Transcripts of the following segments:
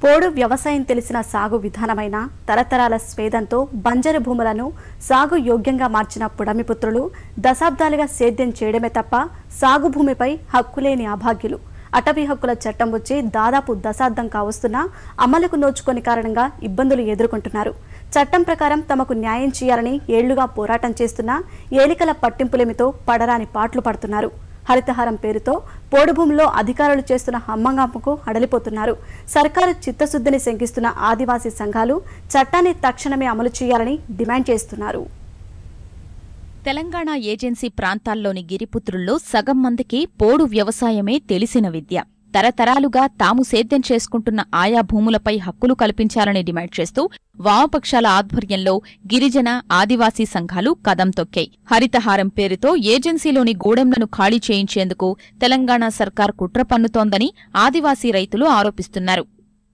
పోడు వ్యవసాయం తెలిసిన సాగు విధానమైన తరతరాల స్వేదంతో బంజరు భూములను సాగు యోగ్యంగా మార్చిన పుడమిపుత్రులు దశాబ్దాలుగా సేద్యం చేయడమే తప్ప సాగు భూమిపై హక్కులేని అభాగ్యులు అటవీ హక్కుల చట్టం వచ్చి దాదాపు దశాబ్దం కావస్తున్నా అమలుకు నోచుకొని కారణంగా ఇబ్బందులు ఎదుర్కొంటున్నారు చట్టం ప్రకారం తమకు న్యాయం చేయాలని ఏళ్లుగా పోరాటం చేస్తున్నా ఏలికల పట్టింపులేమితో పడరాని పాట్లు పడుతున్నారు హరితహారం పేరుతో పోడు భూమిలో అధికారులు చేస్తున్న హమ్మంగాపుకు హడలిపోతున్నారు సర్కారు చిత్తశుద్ధిని శంకిస్తున్న ఆదివాసీ సంఘాలు చట్టాన్ని తక్షణమే అమలు చేయాలని డిమాండ్ చేస్తున్నారు తెలంగాణ ఏజెన్సీ ప్రాంతాల్లోని గిరిపుత్రుల్లో సగం మందికి పోడు వ్యవసాయమే తెలిసిన విద్య తరతరాలుగా తాము సేద్యం చేసుకుంటున్న ఆయా భూములపై హక్కులు కల్పించాలని డిమాండ్ చేస్తూ వామపక్షాల ఆధ్వర్యంలో గిరిజన ఆదివాసీ సంఘాలు కదం తొక్కాయి హరితహారం పేరుతో ఏజెన్సీలోని గూడెంలను ఖాళీ చేయించేందుకు తెలంగాణ సర్కార్ కుట్ర పన్నుతోందని ఆదివాసీ రైతులు ఆరోపిస్తున్నారు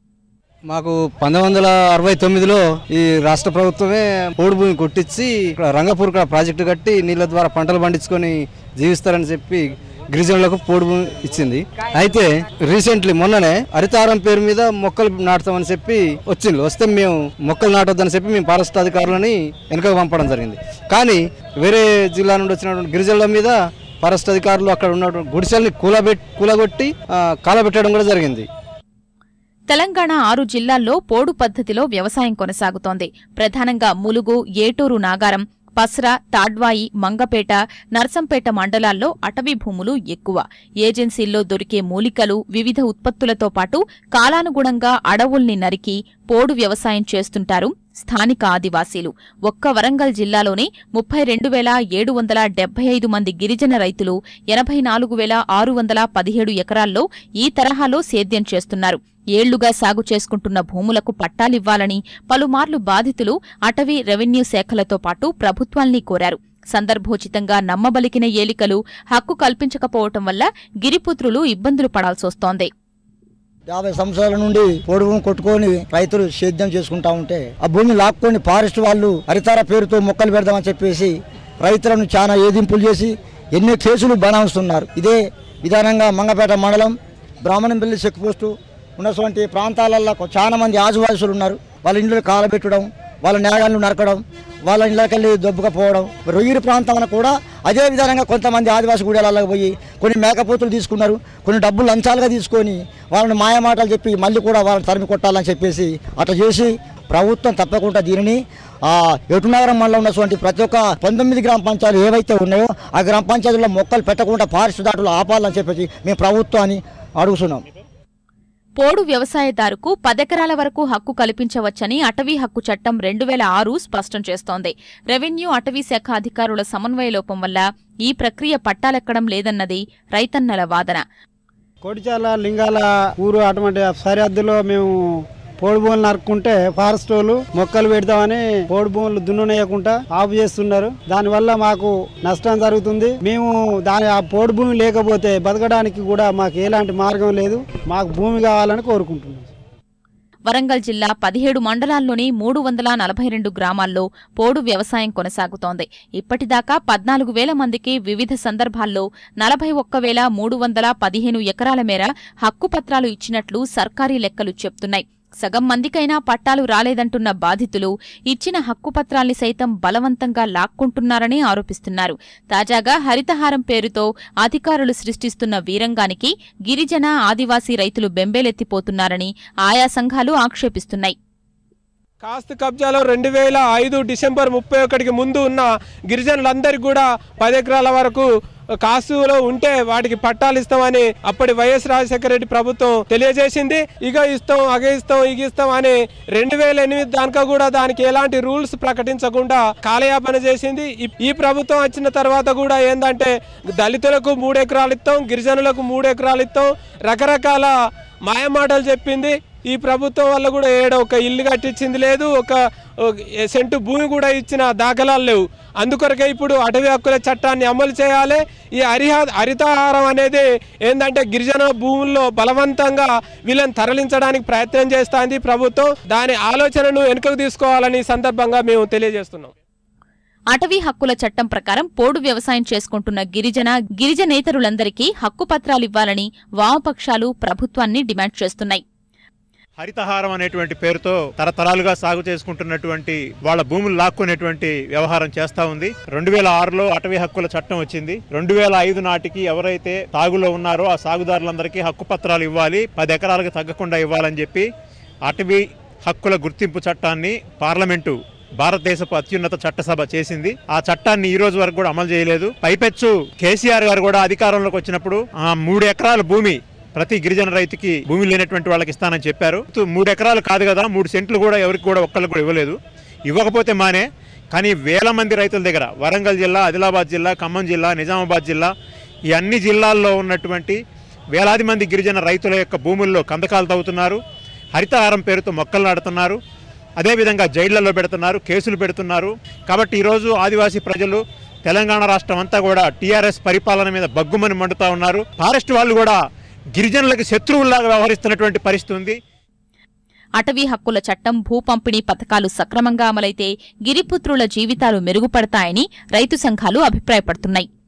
మాకు పంతొమ్మిది వందల అరవై తొమ్మిదిలో ఈ రాష్ట్ర ప్రభుత్వమే పోడు భూమి కొట్టించి ఇక్కడ రంగపూర్ ఇక్కడ ప్రాజెక్టు కట్టి నీళ్ళ ద్వారా పంటలు పండించుకొని జీవిస్తారని చెప్పి గిరిజనులకు పోడు భూమి ఇచ్చింది అయితే రీసెంట్లీ మొన్ననే హరితారం పేరు మీద మొక్కలు నాటుతామని చెప్పి వచ్చింది వస్తే మేము మొక్కలు నాటొద్దని చెప్పి మేము ఫారెస్ట్ అధికారులని వెనకకు పంపడం జరిగింది కానీ వేరే జిల్లా నుండి వచ్చినటువంటి గిరిజనుల మీద ఫారెస్ట్ అధికారులు అక్కడ ఉన్నటువంటి గుడిసెల్ని కూలబెట్ కూలగొట్టి ఆ, కాలబెట్టడం కూడా జరిగింది తెలంగాణ ఆరు జిల్లాల్లో పోడు పద్ధతిలో వ్యవసాయం కొనసాగుతోంది ప్రధానంగా ములుగు ఏటూరు నాగారం పస్రా తాడ్వాయి మంగపేట నర్సంపేట మండలాల్లో అటవీ భూములు ఎక్కువ ఏజెన్సీల్లో దొరికే మూలికలు వివిధ ఉత్పత్తులతో పాటు కాలానుగుణంగా అడవుల్ని నరికి పోడు వ్యవసాయం చేస్తుంటారు స్థానిక ఆదివాసీలు ఒక్క వరంగల్ జిల్లాలోనే ముప్పై రెండు వేల ఏడు వందల డెబ్బై ఐదు మంది గిరిజన రైతులు ఎనభై నాలుగు వేల ఆరు వందల పదిహేడు ఎకరాల్లో ఈ తరహాలో సేద్యం చేస్తున్నారు ఏళ్లుగా సాగు చేసుకుంటున్న భూములకు పట్టాలివ్వాలని పలుమార్లు బాధితులు అటవీ రెవెన్యూ శాఖలతో పాటు ప్రభుత్వాల్ని కోరారు సందర్భోచితంగా నమ్మబలికిన ఏలికలు హక్కు కల్పించకపోవటం వల్ల గిరిపుత్రులు ఇబ్బందులు పడాల్సొస్తోంది యాభై సంవత్సరాల నుండి పొడి భూమి కొట్టుకొని రైతులు సేద్యం చేసుకుంటా ఉంటే ఆ భూమి లాక్కొని ఫారెస్ట్ వాళ్ళు హరితార పేరుతో మొక్కలు పెడదామని చెప్పేసి రైతులను చాలా ఏదింపులు చేసి ఎన్నో కేసులు బనాయిస్తున్నారు ఇదే విధానంగా మంగపేట మండలం బ్రాహ్మణంపల్లి చెక్ పోస్టు ఉన్నటువంటి ప్రాంతాలలో చాలా మంది ఆదివాసులు ఉన్నారు వాళ్ళ ఇంట్లో కాలబెట్టడం వాళ్ళ నేగాలను నరకడం వాళ్ళ ఇళ్ళకెళ్ళి దొబ్బకపోవడం రొయ్యూరు ప్రాంతంలో కూడా అదే విధానంగా కొంతమంది ఆదివాసి గూడాలకు పోయి కొన్ని మేకపోతులు తీసుకున్నారు కొన్ని డబ్బులు లంచాలుగా తీసుకొని వాళ్ళని మాయమాటలు చెప్పి మళ్ళీ కూడా వాళ్ళని తరిమి కొట్టాలని చెప్పేసి అట్లా చేసి ప్రభుత్వం తప్పకుండా దీనిని ఆ ఎటునగరం మండలం ఉన్నటువంటి ప్రతి ఒక్క పంతొమ్మిది గ్రామ పంచాయతీలు ఏవైతే ఉన్నాయో ఆ గ్రామ పంచాయతీలో మొక్కలు పెట్టకుండా ఫారెస్ట్ దాటులు ఆపాలని చెప్పేసి మేము ప్రభుత్వాన్ని అడుగుతున్నాం పోడు వ్యవసాయదారుకు పదెకరాల వరకు హక్కు కల్పించవచ్చని అటవీ హక్కు చట్టం రెండు వేల ఆరు స్పష్టం చేస్తోంది రెవెన్యూ అటవీ శాఖ అధికారుల సమన్వయ లోపం వల్ల ఈ ప్రక్రియ పట్టాలెక్కడం లేదన్నది రైతన్నల వాదన కోటిచాల లింగాల ఊరు అటువంటి సరిహద్దులో మేము పోడు భూములు నరుక్కుంటే ఫారెస్ట్ వాళ్ళు మొక్కలు పెడతామని పోడు భూములు దున్నునేయకుండా ఆపు చేస్తున్నారు దానివల్ల మాకు నష్టం జరుగుతుంది మేము దాని ఆ పోడు భూమి లేకపోతే బతకడానికి కూడా మాకు ఎలాంటి మార్గం లేదు మాకు భూమి కావాలని కోరుకుంటున్నాం వరంగల్ జిల్లా పదిహేడు మండలాల్లోని మూడు వందల నలభై రెండు గ్రామాల్లో పోడు వ్యవసాయం కొనసాగుతోంది ఇప్పటిదాకా పద్నాలుగు వేల మందికి వివిధ సందర్భాల్లో నలభై ఒక్క వేల మూడు వందల పదిహేను ఎకరాల మేర హక్కుపత్రాలు ఇచ్చినట్లు సర్కారీ లెక్కలు చెప్తున్నాయి సగం మందికైనా పట్టాలు రాలేదంటున్న బాధితులు ఇచ్చిన హక్కుపత్రాల్ని సైతం బలవంతంగా లాక్కుంటున్నారని ఆరోపిస్తున్నారు తాజాగా హరితహారం పేరుతో అధికారులు సృష్టిస్తున్న వీరంగానికి గిరిజన ఆదివాసీ రైతులు బెంబేలెత్తిపోతున్నారని ఆయా సంఘాలు ఆక్షేపిస్తున్నాయి కాస్తు కబ్జాలో రెండు వేల ఐదు డిసెంబర్ ముప్పై ఒకటికి ముందు ఉన్న గిరిజనులందరికీ కూడా పది ఎకరాల వరకు కాస్తులో ఉంటే వాటికి పట్టాలు ఇస్తామని అప్పటి వైఎస్ రాజశేఖర రెడ్డి ప్రభుత్వం తెలియజేసింది ఇక ఇస్తాం అగ ఇస్తాం ఇగ ఇస్తాం అని రెండు వేల ఎనిమిది దానికా కూడా దానికి ఎలాంటి రూల్స్ ప్రకటించకుండా కాలయాపన చేసింది ఈ- ఈ ప్రభుత్వం వచ్చిన తర్వాత కూడా ఏంటంటే దళితులకు మూడు ఎకరాలు ఇస్తాం గిరిజనులకు మూడు ఎకరాలు ఇస్తాం రకరకాల మాయమాటలు చెప్పింది ఈ ప్రభుత్వం వల్ల కూడా ఏడ ఒక ఇల్లు కట్టించింది లేదు ఒక ఒక సెంటు భూమి కూడా ఇచ్చిన దాఖలాలు లేవు అందుకొరకే ఇప్పుడు అటవీ హక్కుల చట్టాన్ని అమలు చేయాలి ఈ హరిహ హరితహారం అనేది ఏంటంటే గిరిజన భూముల్లో బలవంతంగా వీళ్ళని తరలించడానికి ప్రయత్నం చేస్తుంది ప్రభుత్వం దాని ఆలోచనను వెనుకకు తీసుకోవాలని ఈ సందర్భంగా మేము తెలియజేస్తున్నాం అటవీ హక్కుల చట్టం ప్రకారం పోడు వ్యవసాయం చేసుకుంటున్న గిరిజన గిరిజనేతరులందరికీ హక్కు పత్రాలివ్వాలని వామపక్షాలు ప్రభుత్వాన్ని డిమాండ్ చేస్తున్నాయి హరితహారం అనేటువంటి పేరుతో తరతరాలుగా సాగు చేసుకుంటున్నటువంటి వాళ్ళ భూములు లాక్కునేటువంటి వ్యవహారం చేస్తా ఉంది రెండు వేల ఆరులో అటవీ హక్కుల చట్టం వచ్చింది రెండు వేల ఐదు నాటికి ఎవరైతే సాగులో ఉన్నారో ఆ సాగుదారులందరికీ హక్కు పత్రాలు ఇవ్వాలి పది ఎకరాలకు తగ్గకుండా ఇవ్వాలని చెప్పి అటవీ హక్కుల గుర్తింపు చట్టాన్ని పార్లమెంటు భారతదేశపు అత్యున్నత చట్టసభ చేసింది ఆ చట్టాన్ని ఈ రోజు వరకు కూడా అమలు చేయలేదు పైపెచ్చు కేసీఆర్ గారు కూడా అధికారంలోకి వచ్చినప్పుడు ఆ మూడు ఎకరాల భూమి ప్రతి గిరిజన రైతుకి భూమి లేనటువంటి వాళ్ళకి ఇస్తానని చెప్పారు తు- మూడు ఎకరాలు కాదు కదా మూడు సెంట్లు కూడా ఎవరికి కూడా ఒక్కళ్ళకి కూడా ఇవ్వలేదు ఇవ్వకపోతే మానే కానీ వేల మంది రైతుల దగ్గర వరంగల్ జిల్లా ఆదిలాబాద్ జిల్లా ఖమ్మం జిల్లా నిజామాబాద్ జిల్లా ఈ అన్ని జిల్లాల్లో ఉన్నటువంటి వేలాది మంది గిరిజన రైతుల యొక్క భూముల్లో కందకాలు తవ్వుతున్నారు హరితహారం పేరుతో మొక్కలు నాటుతున్నారు అదేవిధంగా జైళ్లలో పెడుతున్నారు కేసులు పెడుతున్నారు కాబట్టి ఈరోజు ఆదివాసీ ప్రజలు తెలంగాణ రాష్ట్రం అంతా కూడా టీఆర్ఎస్ పరిపాలన మీద బగ్గుమని మండుతా ఉన్నారు ఫారెస్ట్ వాళ్ళు కూడా గిరిజనులకు శత్రువుల్లాగా వ్యవహరిస్తున్నటువంటి పరిస్థితి ఉంది అటవీ హక్కుల చట్టం భూ పంపిణీ పథకాలు సక్రమంగా అమలైతే గిరిపుత్రుల జీవితాలు మెరుగుపడతాయని రైతు సంఘాలు అభిప్రాయపడుతున్నాయి